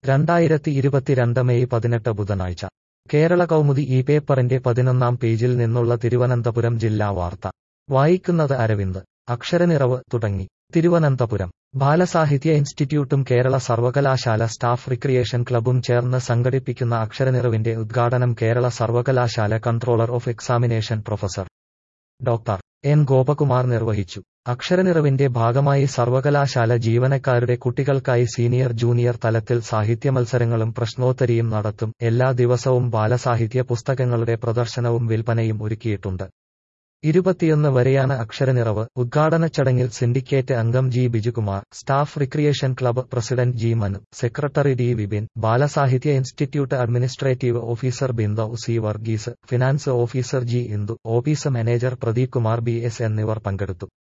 രണ്ടായിരത്തി ഇരുപത്തിരണ്ട് മെയ് പതിനെട്ട് ബുധനാഴ്ച കേരള കൗമുദി ഈ പേപ്പറിന്റെ പതിനൊന്നാം പേജിൽ നിന്നുള്ള തിരുവനന്തപുരം ജില്ലാ വാർത്ത വായിക്കുന്നത് അരവിന്ദ് അക്ഷരനിറവ് തുടങ്ങി തിരുവനന്തപുരം ബാലസാഹിത്യ ഇൻസ്റ്റിറ്റ്യൂട്ടും കേരള സർവകലാശാല സ്റ്റാഫ് റിക്രിയേഷൻ ക്ലബും ചേർന്ന് സംഘടിപ്പിക്കുന്ന അക്ഷരനിറവിന്റെ ഉദ്ഘാടനം കേരള സർവകലാശാല controller of examination professor doctor N Gopakumar നിർവഹിച്ചു അക്ഷരനിറവിന്റെ ഭാഗമായി സർവകലാശാല ജീവനക്കാരുടെ കുട്ടികൾക്കായി സീനിയർ ജൂനിയർ തലത്തിൽ സാഹിത്യ മത്സരങ്ങളും പ്രശ്നോത്തരിയും നടത്തും എല്ലാ ദിവസവും ബാലസാഹിത്യ പുസ്തകങ്ങളുടെ പ്രദർശനവും വിൽപ്പനയും ഒരുക്കിയിട്ടുണ്ട് ഇരുപത്തിയൊന്ന് വരെയാണ് അക്ഷരനിറവ് ഉദ്ഘാടന ചടങ്ങിൽ സിൻഡിക്കേറ്റ് അംഗം G Bijukumar staff recreation club president G Manu secretary D Vipin Balasahitya institute administrative officer Bindu C Varghese finance officer G Indu office manager Pradeep Kumar B S എന്നിവർ പങ്കെടുത്തു